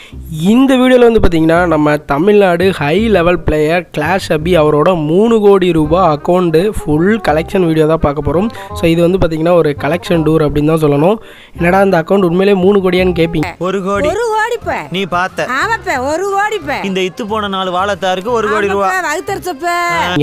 இந்த வீடியோவில் வந்து பார்த்தீங்கன்னா நம்ம Tamil Nadu high level player clash Abhi அவரோட மூணு கோடி ரூபாய் அக்கௌண்ட்டு ஃபுல் கலெக்ஷன் வீடியோ தான் பார்க்க போகிறோம் ஸோ இது வந்து பார்த்தீங்கன்னா ஒரு கலெக்ஷன் டூர் அப்படின்னு தான் சொல்லணும் என்னடா இந்த அக்கௌண்ட் உண்மையிலே மூணு கோடியான்னு கேட்பீங்க ஒரு கோடி ஒரு கோடிப்ப நீ பார்த்த ஆமாப்ப ஒரு கோடிப்ப இந்த இத்து போன நாலு வாழத்தாருக்கு ஒரு கோடி ரூபா வகுத்தரிச்சப்ப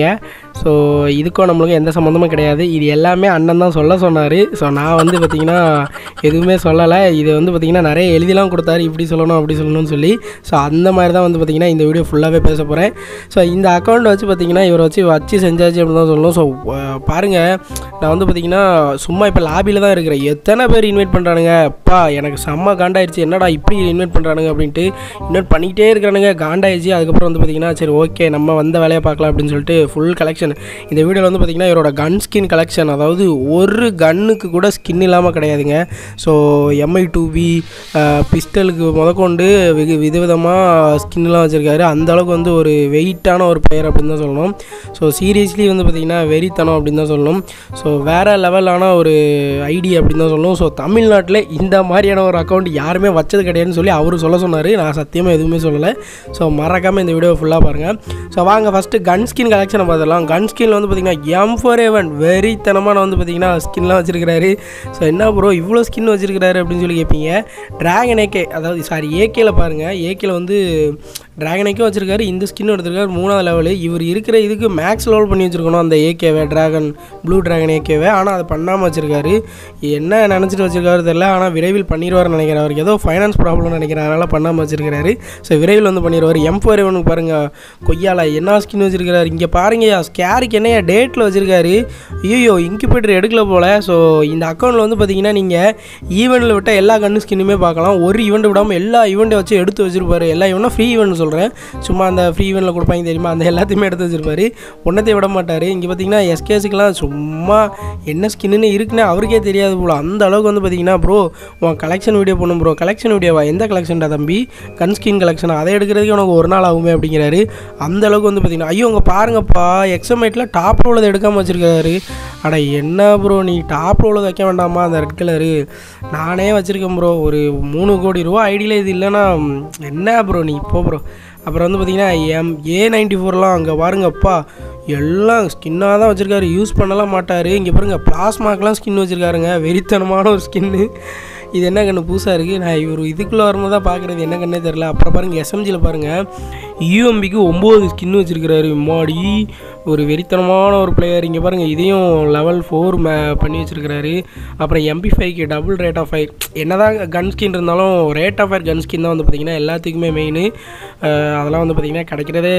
ஸோ இதுக்கும் நம்மளுக்கும் எந்த சம்மந்தமும் கிடையாது இது எல்லாமே அண்ணன் தான் சொல்ல சொன்னார் ஸோ நான் வந்து பார்த்தீங்கன்னா எதுவுமே சொல்லலை இது வந்து பார்த்தீங்கன்னா நிறைய எழுதிலாம் கொடுத்தாரு இப்படி சொல்லணும் அப்படி சொல்லணும்னு சொல்லி ஸோ அந்த மாதிரி தான் வந்து பார்த்தீங்கன்னா இந்த வீடியோ ஃபுல்லாகவே பேச போகிறேன் ஸோ இந்த அக்கௌண்ட் வச்சு பார்த்தீங்கன்னா இவரை வச்சு வச்சு செஞ்சாச்சு அப்படின்னு தான் சொல்லணும் ஸோ பாருங்கள் நான் வந்து பார்த்தீங்கன்னா சும்மா இப்போ லாபியில் தான் இருக்கிறேன் எத்தனை பேர் இன்வைட் பண்ணுறானுங்க அப்பா எனக்கு செம்ம காண்டாயிடுச்சு என்னடா இப்படி இன்வைட் பண்ணுறானுங்க அப்படின்ட்டு இன்வைட் பண்ணிக்கிட்டே இருக்கிறானுங்க காண்டாயிடுச்சு அதுக்கப்புறம் வந்து பார்த்தீங்கன்னா சரி ஓகே நம்ம வந்த வேலையை பார்க்கலாம் அப்படின்னு சொல்லிட்டு ஃபுல் கலெக்ஷன் இந்த வீடியோவில் வந்து பார்த்தீங்கன்னா இவரோட கன் ஸ்கின் கலெக்ஷன் அதாவது ஒரு கன்னுக்கு கூட ஸ்கின் இல்லாமல் கிடையாதுங்க ஸோ எம்ஐ டூ பி பிஸ்டலுக்கு முதற்கொண்டு வெகு விதவிதமாக ஸ்கின்லாம் வச்சுருக்காரு அந்த அளவுக்கு வந்து ஒரு வெயிட்டான ஒரு பெயர் அப்படின்னு தான் சொல்லணும் ஸோ சீரியஸ்லி வந்து பார்த்திங்கன்னா வெறித்தனம் அப்படின்னு தான் சொல்லணும் ஸோ வேறு லெவலான ஒரு ஐடி அப்படின்னு தான் சொல்லணும் ஸோ தமிழ்நாட்டில் இந்த மாதிரியான ஒரு அக்கௌண்ட் யாருமே வச்சது கிடையாதுன்னு சொல்லி அவர் சொல்ல சொன்னார் நான் சத்தியமாக எதுவுமே சொல்லலை ஸோ மறக்காமல் இந்த வீடியோ ஃபுல்லாக பாருங்கள் ஸோ வாங்க ஃபஸ்ட்டு கன் ஸ்கின் கலெக்ஷனை பார்த்துடலாம் கன் ஸ்கின்ல வந்து பார்த்திங்கன்னா எம் ஃபோர் ஏவன் வெறித்தனமான வந்து பார்த்திங்கன்னா ஸ்கின்லாம் வச்சிருக்கிறாரு ஸோ என்ன ப்ரோ இவ்வளோ ஸ்கின் வச்சிருக்கிறாரு அப்படின்னு சொல்லி கேட்பீங்க ட்ராகன் ஏகே அதாவது சாரி ஏகேல பாருங்கள் ஏகேல வந்து ட்ராகன் ஏக்கே வச்சிருக்காரு இந்த ஸ்கின் எடுத்திருக்காரு மூணாவது லெவலு இவர் இருக்கிற இதுக்கு மேக்ஸ் லெவல் பண்ணி வச்சிருக்கணும் அந்த ஏகேவை ட்ராகன் ப்ளூ ட்ராகன் ஏகேவை ஆனால் அதை பண்ணாமல் வச்சிருக்காரு என்ன நினச்சிட்டு வச்சிருக்காரு தெரியல ஆனால் விரைவில் பண்ணிடுவார்னு நினைக்கிறேன் அவருக்கு ஏதோ ஃபைனான்ஸ் ப்ராப்ளம் நினைக்கிறேன் அதனால் பண்ணாமல் வச்சிருக்காரு ஸோ விரைவில் வந்து பண்ணிடுவார் எம் ஃபோர் எவனுக்கு பாருங்கள் கொய்யால என்ன ஸ்கின் வச்சிருக்காரு இங்கே பாருங்கய்யா ஸ்கேருக்கு என்னையா டேட்டில் வச்சிருக்காரு ஐயோ இன்குபேட்டர் எடுக்கல போல் ஸோ இந்த அக்கௌண்ட்டில் வந்து பார்த்தீங்கன்னா நீங்கள் ஈவெண்ட்டில் விட்ட எல்லா கண்ணு ஸ்கின்னுமே பார்க்கலாம் ஒரு ஈவெண்ட் விடாமல் எல்லா ஈவெண்ட்டை வச்சு எடுத்து வச்சிருப்பாரு எல்லா ஈவெண்ட்டும் ஃப்ரீ ஈவெண்ட் சொல்கிறேன் சும்மா அந்த ஃப்ரீ ஈவெண்ட்டில் கொடுப்பாங்க தெரியுமா அந்த எல்லாத்தையுமே எடுத்து வச்சிருப்பாரு ஒன்றத்தையும் விட மாட்டார் இங்கே பார்த்தீங்கன்னா எஸ்கேஸுக்கெலாம் சும்மா என்ன ஸ்கின்னு இருக்குன்னு அவருக்கே தெரியாது போல அந்த அளவுக்கு வந்து பார்த்தீங்கன்னா ப்ரோ உன் கலெக்ஷன் வீடியோ பண்ணும் ப்ரோ கலெக்ஷன் வீடியோவா எந்த கலெக்ஷன்டா தம்பி கன் ஸ்கின் கலெக்ஷன் அதை எடுக்கிறதுக்கு உனக்கு ஒரு நாள் ஆகுமே அப்படிங்கிறாரு அந்த அளவுக்கு வந்து பார்த்தீங்கன்னா ஐயோ உங்க பாருங்கப்பா எக்ஸமேட்டில் டாப்பில் உள்ளதை எடுக்காமல் வச்சிருக்காரு அட என்ன ப்ரோ நீ டாப்பில் உள்ளதை வைக்க வேண்டாமா அந்த ரெட் கலரு நானே வச்சுருக்கேன் ப்ரோ ஒரு மூணு கோடி ரூபா ஐடியில் இது இல்லைன்னா ம், என்ன ப்ரோ நீ இப்போ ப்ரோ அப்புறம் வந்து பார்த்தீங்கன்னா எம் ஏ நைன்டி ஃபோர்லாம் அங்கே பாருங்கப்பா எல்லாம் ஸ்கின்னாக தான் வச்சுருக்காரு யூஸ் பண்ணலாம் மாட்டார் இங்கே பாருங்கள் பிளாஸ்மாக்கெலாம் ஸ்கின் வச்சுருக்காருங்க வெறித்தனமான ஒரு ஸ்கின்னு இது என்ன கண்ணு புதுசாக இருக்குது நான் இவர் இதுக்குள்ளே வரும்போது தான் பார்க்குறது என்ன கண்ணே தெரில அப்புறம் பாருங்கள் எஸ்எம்ஜியில் பாருங்கள் யூஎம்பிக்கு ஒம்பது ஸ்கின் வச்சுருக்கிறாரு மாடி ஒரு வெறித்தனமான ஒரு பிளேயர் இங்கே பாருங்கள் இதையும் லெவல் ஃபோர் மே பண்ணி வச்சுருக்கிறாரு அப்புறம் எம்பி ஃபைவ்க்கு டபுள் ரேட் ஆஃப் ஃபயர் என்னதான் கன் ஸ்கின் இருந்தாலும் rate of fire gun skin தான் வந்து பார்த்திங்கன்னா எல்லாத்துக்குமே மெயின் அதெல்லாம் வந்து பார்த்திங்கன்னா கிடைக்கிறதே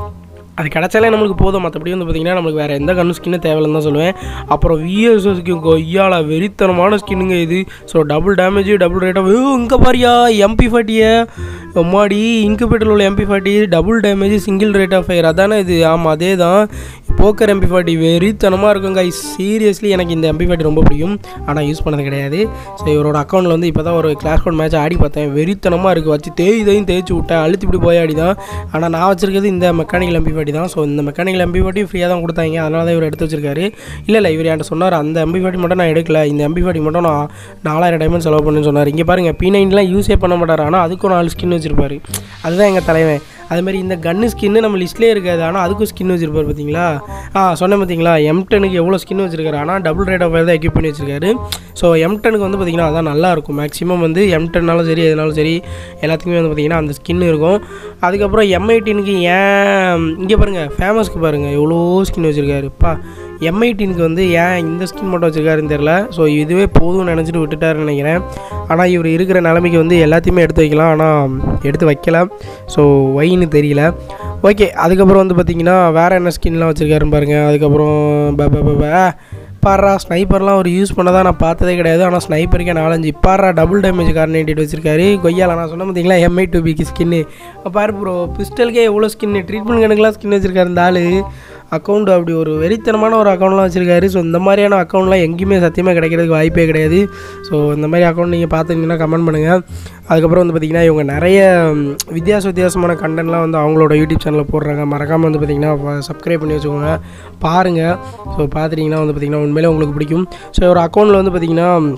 அது கிடச்சாலே நம்மளுக்கு போதும் மற்றபடி வந்து பார்த்திங்கன்னா நம்மளுக்கு வேறு எந்த கண்ணு ஸ்கின்னு தேவையில்லைன்னு தான் சொல்லுவேன் அப்புறம் விஎஸ்எஸ்க்கு கொய்யால வெறித்தனமான ஸ்கின்னுங்க இது ஸோ டபுள் டேமேஜ் டபுள் ரேட்டாக இங்கே பாரியா எம்பி ஃபார்ட்டியை அம்மாடி இன்குபேட்டரில் உள்ள MP forty double damage single rate of fire அதானே இது ஆமாம் அதே தான் போக்கர் எம்பி ஃபார்ட்டி வெறித்தனமாக இருக்கும் guys சீரியஸ்லி எனக்கு இந்த எம்பி ஃபார்ட்டி ரொம்ப பிடிக்கும் ஆனால் யூஸ் பண்ணது கிடையாது ஸோ இவரோட அக்கௌண்ட்டில் வந்து இப்போ தான் ஒரு கிளாஸ் கோட் மேட்ச் ஆடி பார்த்தேன் வெறித்தனமாக இருக்குது வச்சு தேய் தேயும் தேய்ச்சி விட்டேன் அழுத்தி இப்படி போய் ஆடி தான் ஆனால் நான் வச்சிருக்கிறது இந்த மெக்கானிக்கல் எம்பி ஃபார்ட்டி தான் ஸோ இந்த மெக்கானிக்கல் எம்பி ஃபார்ட்டி ஃப்ரீயாக தான் கொடுத்தாங்க அதனால தான் இவர் எடுத்து வச்சிருக்காரு இல்லை இல்லை இவர் என்கிட்ட சொன்னார் அந்த எம்பி ஃபார்ட்டி மட்டும் நான் எடுக்கல இந்த எம்பி ஃபார்ட்டி மட்டும் நான் நாலாயிரம் டைமண்ட் செலவு பண்ணுன்னு சொன்னார் இங்கே பாருங்கள் பி நைன்லாம் யூஸே பண்ண மாட்டார் ஆனால் அதுக்கும் நாலு ஸ்கின் வச்சிருப்பாரு அதுதான் எங்கள் தலைவன் அதுமாதிரி இந்த கன்னு ஸ்கின்னு நம்ம லிஸ்ட்லேயே இருக்காது ஆனால் அதுக்கும் ஸ்கின் வச்சிருப்பாரு பார்த்தீங்களா ஆ சொன்னேன் பார்த்தீங்களா எம் டெனுக்கு எவ்வளோ ஸ்கின் வச்சிருக்காரு ஆனால் டபுள் ரேட் ஆஃப் தான் எக்யூப் பண்ணி வச்சிருக்காரு ஸோ எம் டெனுக்கு வந்து பார்த்தீங்கன்னா அதான் நல்லா இருக்கும் மேக்ஸிமம் வந்து எம் டென்னாலும் சரி எதுனாலும் சரி எல்லாத்துக்குமே வந்து பார்த்தீங்கன்னா அந்த ஸ்கின் இருக்கும் அதுக்கப்புறம் எம் எயிட்டீனுக்கு ஏன் இங்கே பாருங்கள் ஃபேமஸ்க்கு பாருங்கள் எவ்வளோ ஸ்கின் வச்சுருக்காருப்பா எம் எயிட்டீனுக்கு வந்து ஏன் இந்த ஸ்கின் மட்டும் வச்சுருக்காருன்னு தெரில ஸோ இதுவே போதும்னு நினச்சிட்டு விட்டுட்டாருன்னு நினைக்கிறேன் ஆனால் இவர் இருக்கிற நிலைமைக்கு வந்து எல்லாத்தையுமே எடுத்து வைக்கலாம் ஆனால் எடுத்து வைக்கல ஸோ ஒயின்னு தெரியல ஓகே அதுக்கப்புறம் வந்து பார்த்தீங்கன்னா வேறு என்ன ஸ்கின்லாம் வச்சுருக்காருன்னு பாருங்கள் அதுக்கப்புறம் ப ப, ப, ப, ஆ, பாரா ஸ்னைப்பர்லாம் அவர் யூஸ் பண்ணதா நான் பார்த்ததே கிடையாது ஆனால் ஸ்னைப்பருக்கே நாலஞ்சு பாரா டபுள் டேமேஜ் கார்னேட்டிட் வச்சிருக்காரு கொய்யால நான் சொன்ன பார்த்தீங்களா எம்ஐ டூ பிக்கு ஸ்கின்னு பாரு ப்ரோ பிஸ்டலுக்கே எவ்வளோ ஸ்கின்னு ட்ரீட்மெண்ட் கணக்கெலாம் ஸ்கின் வச்சிருக்காரு இந்த ஆள் அக்கௌண்ட் அப்படி ஒரு வெறித்தனமான ஒரு அக்கௌண்ட்லாம் வச்சுருக்காரு ஸோ இந்த மாதிரியான அக்கௌண்ட்லாம் எங்கேயுமே சத்தியமாக கிடைக்கிறதுக்கு வாய்ப்பே கிடையாது ஸோ இந்த மாதிரி அக்கௌண்ட் நீங்கள் பார்த்துருந்தீங்கன்னா கமெண்ட் பண்ணுங்கள் அதுக்கப்புறம் வந்து பார்த்திங்கன்னா இவங்க நிறைய ம், வித்தியாச வித்தியாசமான கண்டென்ட்லாம் வந்து அவங்களோட யூடியூப் சேனலில் போடுறாங்க மறக்காமல் வந்து பார்த்திங்கன்னா சப்ஸ்கிரைப் பண்ணி வச்சுக்கோங்க பாருங்கள் ஸோ பார்த்துட்டிங்கன்னா வந்து பார்த்திங்கன்னா உண்மையிலே உங்களுக்கு பிடிக்கும் ஸோ ஒரு அக்கௌண்ட்டில் வந்து பார்த்திங்கன்னா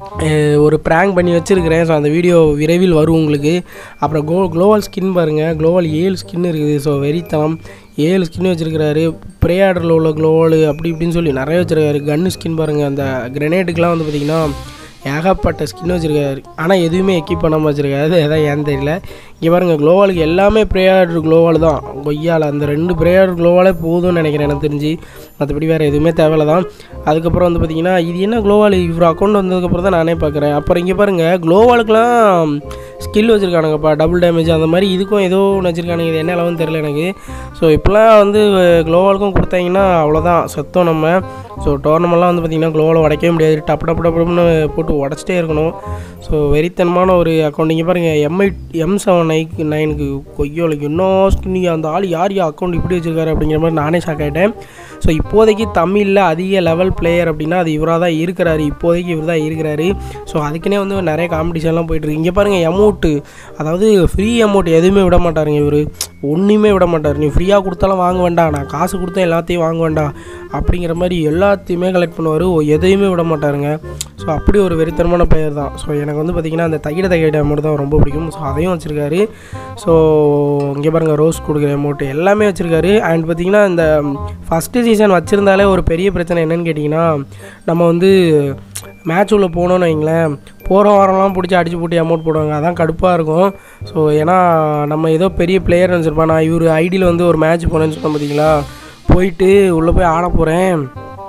அஹ் ஒரு ப்ராங்க் பண்ணி வச்சுருக்கிறேன் ஸோ அந்த வீடியோ விரைவில் வரும் உங்களுக்கு அப்புறம் கோ க்ளோவல் ஸ்கின் பாருங்கள் க்ளோவல் ஏழு ஸ்கின் இருக்குது ஸோ வெறித்தனம் ஏழு ஸ்கின் வச்சுருக்கிறாரு ப்ரே ஆர்டரில் உள்ள க்ளோவல் அப்படி இப்படின்னு சொல்லி நிறைய வச்சுருக்காரு கன்னு ஸ்கின் பாருங்கள் அந்த கிரனேட்டுக்கெலாம் வந்து பார்த்திங்கன்னா ஏகப்பட்ட ஸ்கின் வச்சுருக்காரு ஆனால் எதுவுமே எக்கிப் பண்ணாமல் வச்சுருக்காரு எதாவது ஏன்னு தெரியல இங்கே பாருங்கள் க்ளோவாலுக்கு எல்லாமே ப்ரேயார்டர் க்ளோவால் தான் கொய்யால் அந்த ரெண்டு ப்ரேயார்டர் க்ளோவாலே போதும்னு நினைக்கிறேன் எனக்கு தெரிஞ்சு மற்றபடி வேறு எதுவுமே தேவையில்ல தான் அதுக்கப்புறம் வந்து பார்த்திங்கன்னா இது என்ன க்ளோவால் இவர் அக்கௌண்ட் வந்ததுக்கப்புறம் தான் நானே பார்க்குறேன் அப்புறம் இங்கே பாருங்கள் க்ளோவாலுக்குலாம் ஸ்கில் வச்சுருக்கானுங்கப்பா டபுள் டேமேஜ் அந்த மாதிரி இதுக்கும் ஏதோ ஒன்று வச்சுருக்கானுங்க இது என்ன அளவுன்னு தெரில எனக்கு ஸோ இப்போலாம் வந்து க்ளோவாலுக்கும் கொடுத்தாங்கன்னா அவ்வளோதான் செத்தோம் நம்ம ஸோ டோர்னமெண்ட்லாம் வந்து பார்த்திங்கன்னா க்ளோவில் உடைக்கவே முடியாது டப்பு டப்பு டப்புன்னு போட்டு உடச்சிட்டே இருக்கணும் ஸோ வெறித்தனமான ஒரு அக்கௌண்ட் இங்கே பாருங்கள் எம்ஐ எம் செவன் நைக்கு நைனுக்கு கொய்யோலைக்கு இன்னும் ஸ்கின்னி அந்த ஆள் யார் யார் அக்கௌண்ட் இப்படி வச்சுருக்காரு அப்படிங்கிற மாதிரி நானே ஷாக் ஆகிட்டேன் ஸோ இப்போதைக்கு தமிழில் அதிக லெவல் பிளேயர் அப்படின்னா அது இவராக தான் இருக்கிறாரு இப்போதைக்கு இவர் தான் இருக்கிறாரு ஸோ அதுக்குன்னே வந்து நிறைய காம்படிஷன்லாம் போயிட்டுருக்கு இங்கே பாருங்கள் அமௌண்ட்டு அதாவது ஃப்ரீ அமௌண்ட் எதுவுமே விட மாட்டாருங்க இவர் ஒன்றுமே விட மாட்டார் நீ ஃப்ரீயாக கொடுத்தாலும் வாங்க வேண்டாம் நான் காசு கொடுத்தா எல்லாத்தையும் வாங்க வேண்டாம் அப்படிங்கிற மாதிரி எல்லாத்தையுமே கலெக்ட் பண்ணுவார் எதையுமே விட மாட்டாருங்க ஸோ அப்படி ஒரு வெறித்தனமான பெயர் தான் ஸோ எனக்கு வந்து பார்த்திங்கன்னா அந்த தையிட தையிட அமௌண்ட் தான் ரொம்ப பிடிக்கும் ஸோ அதையும் வச்சுருக்காரு ஸோ இங்கே பாருங்கள் ரோஸ் கொடுக்குற அமௌண்ட் எல்லாமே வச்சுருக்காரு அண்ட் பார்த்திங்கன்னா இந்த ஃபஸ்ட்டு சீசன் வச்சுருந்தாலே ஒரு பெரிய பிரச்சனை என்னன்னு கேட்டிங்கன்னா நம்ம வந்து மேட்ச் உள்ள போனோன்னு வைங்களேன் போகிற வாரம்லாம் பிடிச்சி அடிச்சு போட்டு அமௌண்ட் போடுவாங்க அதான் கடுப்பாக இருக்கும் ஸோ ஏன்னா நம்ம ஏதோ பெரிய பிளேயர் நினச்சிருப்பா நான் இவர் ஐடியில் வந்து ஒரு மேட்ச் போனேன்னு சொன்னேன் பார்த்தீங்களா போயிட்டு உள்ளே போய் ஆட போகிறேன்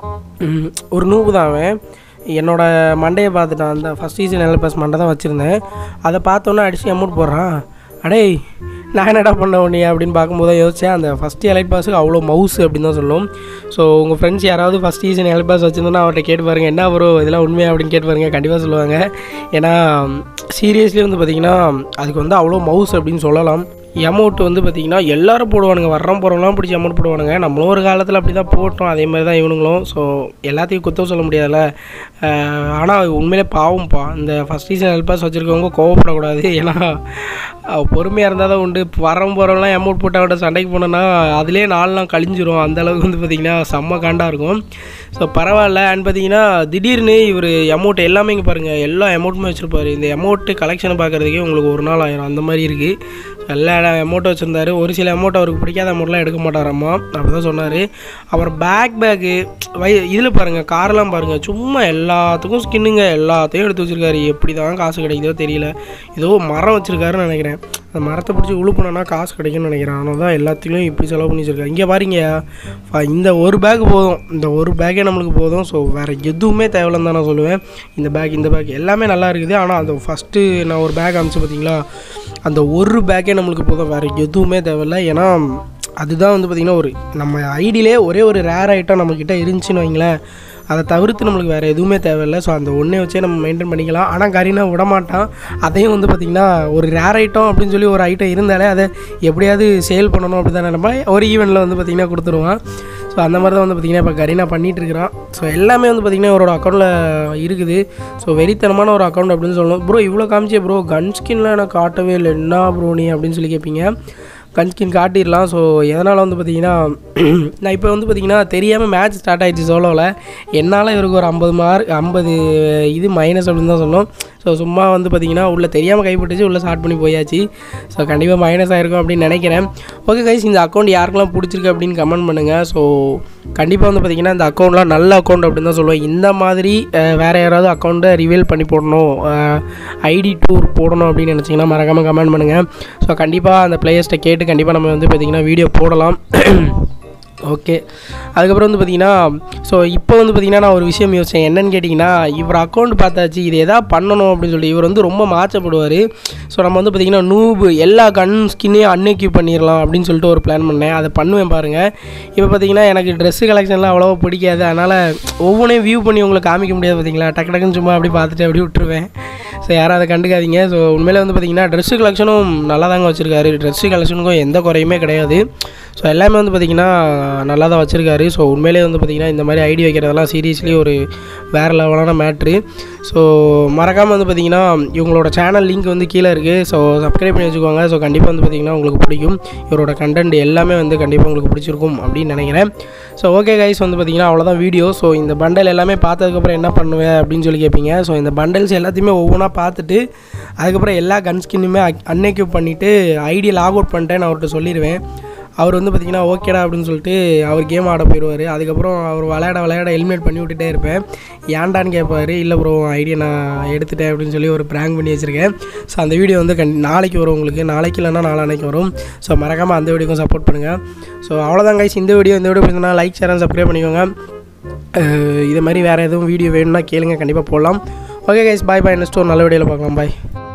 ஒரு நூப்பு தான் அவன் என்னோட மண்டையை பார்த்துட்டான் அந்த ஃபஸ்ட் சீசன் எல் பாஸ் மண்டை தான் வச்சுருந்தேன் அதை பார்த்தோன்னே அடித்து அமௌண்ட் போடுறான் அடேய் நான் என்னடா பண்ண உடனே அப்படின்னு பார்க்கும்போது தான் யோசிச்சேன் அந்த ஃபஸ்ட் எலைட் பாஸுக்கு அவ்வளோ மவுஸ் அப்படின்னு தான் சொல்லும் ஸோ உங்கள் ஃப்ரெண்ட்ஸ் யாராவது ஃபஸ்ட் சீசன் எலைட் பாஸ் வச்சுருந்தோன்னா அவர்கிட்ட கேட்டு பாருங்க என்ன ப்ரோ இதெல்லாம் உண்மையா அப்படின்னு கேட்டு பாருங்க கண்டிப்பாக சொல்லுவாங்க ஏன்னா சீரியஸ்லி வந்து பார்த்திங்கன்னா அதுக்கு வந்து அவ்வளோ மவுஸ் அப்படின்னு சொல்லலாம் அமௌண்ட் வந்து பார்த்திங்கன்னா எல்லாரும் போடுவானுங்க வர்றோம் போகிறவங்களாம் பிடிச்சி அமௌண்ட் போடுவானுங்க நம்மளும் ஒரு காலத்தில் அப்படி தான் போட்டோம் அதே மாதிரி தான் இவனுங்களும் ஸோ எல்லாத்தையும் குத்தம் சொல்ல முடியாதுல்ல ஆனால் உண்மையிலே பாவம்ப்பா இந்த ஃபஸ்ட் சீசன் ஹெல்பாஸ் வச்சுருக்கவங்க கோவப்படக்கூடாது ஏன்னா பொறுமையாக இருந்தால் தான் உண்டு வரம் போகிறவங்களாம் அமௌண்ட் போட்டால் விட சண்டைக்கு போனோன்னா அதுலேயே நாலெலாம் கழிஞ்சிரும் அந்த அளவுக்கு வந்து பார்த்திங்கன்னா செம்ம காண்டாக இருக்கும் ஸோ பரவாயில்ல அண்ட் பார்த்தீங்கன்னா திடீர்னு இவர் அமௌண்ட் எல்லாமே இங்கே பாருங்கள் எல்லா அமௌண்ட்டுமே வச்சுருப்பாரு இந்த அமௌண்ட்டு கலெக்ஷனை பார்க்குறதுக்கே உங்களுக்கு ஒரு நாள் ஆயிரும் அந்த மாதிரி இருக்குது எல்லா அமௌண்ட்டும் வச்சுருந்தாரு ஒரு சில அமௌண்ட் அவருக்கு பிடிக்காத அமௌண்ட்லாம் எடுக்க மாட்டாராம்மா அப்படி தான் சொன்னார் அப்புறம் பேக் பேக்கு வை இதில் பாருங்கள் காரெல்லாம் பாருங்கள் சும்மா எல்லாத்துக்கும் ஸ்கின்னுங்க எல்லாத்தையும் எடுத்து வச்சுருக்காரு எப்படி தான் காசு கிடைக்குதோ தெரியல ஏதோ மரம் வச்சுருக்காருன்னு நினைக்கிறேன் அந்த மரத்தை பிடிச்சி உழுப்புனோன்னா காசு கிடைக்கும்னு நினைக்கிறேன் அதனால தான் எல்லாத்துலேயும் இப்படி செலவு பண்ணி வச்சுருக்காரு இங்கே பாருங்க ஃப- இந்த ஒரு பேக் போதும் இந்த ஒரு பேக்கே நம்மளுக்கு போதும் ஸோ வேறு எதுவுமே தேவையில்லைன்னு தான் நான் சொல்லுவேன் இந்த பேக் இந்த பேக் எல்லாமே நல்லா இருக்குது ஆனால் அந்த ஃபஸ்ட்டு நான் ஒரு பேக் அனுப்பிச்சு பார்த்தீங்களா அந்த ஒரு பேக்கே நம்மளுக்கு போதும் வேறு எதுவுமே தேவையில்லை ஏன்னா அதுதான் வந்து பார்த்திங்கன்னா ஒரு நம்ம ஐடியிலே ஒரே ஒரு ரேர் ஐட்டம் நம்மக்கிட்ட இருந்துச்சுன்னு வைங்களேன் அதை தவிர்த்து நம்மளுக்கு வேறு எதுவுமே தேவையில்லை ஸோ அந்த ஒன்றே வச்சே நம்ம மெயின்டைன் பண்ணிக்கலாம் ஆனால் கரீனா விட மாட்டான் அதையும் வந்து பார்த்திங்கன்னா ஒரு ரேர் ஐட்டம் அப்படின்னு சொல்லி ஒரு ஐட்டம் இருந்தாலே அதை எப்படியாவது சேல் பண்ணணும் அப்படி தான் நினைப்பேன் ஒரு ஈவெண்ட்டில் வந்து பார்த்திங்கன்னா கொடுத்துருவான் ஸோ அந்த மாதிரி தான் வந்து பார்த்திங்கன்னா இப்போ கரீனா பண்ணிகிட்டு இருக்கிறான் ஸோ எல்லாமே வந்து பார்த்திங்கன்னா அவரோட அக்கௌண்ட்டில் இருக்குது ஸோ வெறித்தனமான ஒரு அக்கௌண்ட் அப்படின்னு சொல்லணும் ப்ரோ இவ்வளோ காமிச்சே ப்ரோ கன் ஸ்கின்லாம் எனக்கு காட்டவே இல்லை என்ன ப்ரோ நீ அப்படின்னு சொல்லி கேட்பீங்க கன் ஸ்கின் காட்டிடலாம் ஸோ எதனால் வந்து பார்த்தீங்கன்னா நான் இப்போ வந்து பார்த்தீங்கன்னா தெரியாமல் மேட்ச் ஸ்டார்ட் ஆயிடுச்சு சோலோவில் என்னால் இவருக்கு ஒரு ஐம்பது மார்க் ஐம்பது இது மைனஸ் அப்படின்னு தான் சொல்லணும் ஸோ சும்மா வந்து பார்த்தீங்கன்னா உள்ளே தெரியாமல் கைப்பட்டுச்சு உள்ளே ஸ்டார்ட் பண்ணி போயாச்சு ஸோ கண்டிப்பாக மைனஸ் ஆயிருக்கும் அப்படின்னு நினைக்கிறேன் ஓகே கைஸ் இந்த அக்கௌண்ட் யாருக்கெல்லாம் பிடிச்சிருக்கு அப்படின்னு கமெண்ட் பண்ணுங்கள் ஸோ கண்டிப்பாக வந்து பார்த்தீங்கன்னா இந்த அக்கௌண்ட்லாம் நல்ல அக்கௌண்ட் அப்படின்னு தான் சொல்லுவேன் இந்த மாதிரி அஹ், வேறு யாராவது அக்கௌண்ட்டை ரிவீல் பண்ணி போடணும் ஐடி டூர் போடணும் அப்படின்னு நினச்சிங்கன்னா மறக்காமல் கமெண்ட் பண்ணுங்கள் ஸோ கண்டிப்பாக அந்த பிளேயர்ஸ்ட்டை கேட்டு கண்டிப்பாக நம்ம வந்து பார்த்திங்கன்னா வீடியோ போடலாம் ஓகே அதுக்கப்புறம் வந்து பார்த்தீங்கன்னா ஸோ இப்போ வந்து பார்த்தீங்கன்னா நான் ஒரு விஷயம் யோசிச்சேன் என்னன்னு கேட்டிங்கன்னா இவர் அக்கௌண்ட் பார்த்தாச்சு இது எதா பண்ணணும் அப்படின்னு சொல்லி இவர் வந்து ரொம்ப மாற்றப்படுவார் ஸோ நம்ம வந்து பார்த்தீங்கன்னா நூபு எல்லா கன் ஸ்கின்னையும் அன்எக்யூப் பண்ணிடலாம் அப்படின்னு சொல்லிட்டு ஒரு பிளான் பண்ணேன் அதை பண்ணுவேன் பாருங்கள் இப்போ பார்த்தீங்கன்னா எனக்கு ட்ரெஸ்ஸு கலெக்ஷன்லாம் அவ்வளோவா பிடிக்காது அதனால் ஒவ்வொன்றையும் வியூ பண்ணி உங்களுக்கு காமிக்க முடியாது பார்த்தீங்களா டக்கு டக்குன்னு சும்மா அப்படி பார்த்துட்டு அப்படி விட்டுருவேன் ஸோ யாரும் அதை கண்டுக்காதீங்க ஸோ உண்மையிலே வந்து பார்த்தீங்கன்னா ட்ரெஸ்ஸு கலெக்ஷனும் நல்லா தாங்க வச்சுருக்காரு ட்ரெஸ்ஸு கலெக்ஷனுக்கும் எந்த குறையுமே கிடையாது ஸோ எல்லாமே வந்து பார்த்திங்கன்னா நல்லா தான் வச்சுருக்காரு ஸோ உண்மையிலே வந்து பார்த்திங்கன்னா இந்த மாதிரி ஐடி வைக்கிறதெல்லாம் சீரியஸ்லி ஒரு வேறு லெவலான மேட்ரு ஸோ மறக்காமல் வந்து பார்த்திங்கன்னா இவங்களோட சேனல் லிங்க் வந்து கீழே இருக்குது ஸோ சப்ஸ்கிரைப் பண்ணி வச்சுக்கோங்க ஸோ கண்டிப்பாக வந்து பார்த்திங்கன்னா உங்களுக்கு பிடிக்கும் இவரோட கண்டென்ட் எல்லாமே வந்து கண்டிப்பாக உங்களுக்கு பிடிச்சிருக்கும் அப்படின்னு நினைக்கிறேன் ஸோ ஓகே கைஸ் வந்து பார்த்திங்கன்னா அவ்வளோதான் வீடியோ ஸோ இந்த பண்டல் எல்லாமே பார்த்ததுக்கப்புறம் என்ன பண்ணுவேன் அப்படின்னு சொல்லி கேட்பீங்க ஸோ இந்த பண்டல்ஸ் எல்லாத்தையுமே ஒவ்வொன்றா பார்த்துட்டு அதுக்கப்புறம் எல்லா கன் ஸ்கின்னுமே அன்எக்யூப் பண்ணிவிட்டு ஐடி லாக் அவுட் பண்ணிட்டேன் நான் அவர்கிட்ட சொல்லிடுவேன் அவர் வந்து பார்த்திங்கன்னா ஓகேடா அப்படின்னு சொல்லிட்டு அவர் கேம் ஆட போயிடுவார் அதுக்கப்புறம் அவர் விளையாட விளையாட எலிமினேட் பண்ணி விட்டுட்டே இருப்பேன் ஏன்டான்னு கேட்பாரு இல்லை ப்ரோ ஐடியா நான் எடுத்துட்டேன் அப்படின்னு சொல்லி ஒரு ப்ராங்க் பண்ணி வச்சுருக்கேன் ஸோ அந்த வீடியோ வந்து கண் நாளைக்கு வரும் உங்களுக்கு நாளைக்கு இல்லைன்னா நாளானைக்கு வரும் ஸோ மறக்காமல் அந்த வீடியோக்கும் சப்போர்ட் பண்ணுங்கள் ஸோ அவ்வளோதான் கைஸ் இந்த வீடியோ இந்த வீடியோ பிடிச்சிருந்தா லைக் ஷேர் சப்ஸ்கிரைப் பண்ணிக்கோங்க அஹ் இது மாதிரி வேறு எதுவும் வீடியோ வேணும்னா கேளுங்க கண்டிப்பாக போடலாம் okay guys bye bye next ஒரு நல்ல வீடியோவில் பார்க்கலாம் பாய்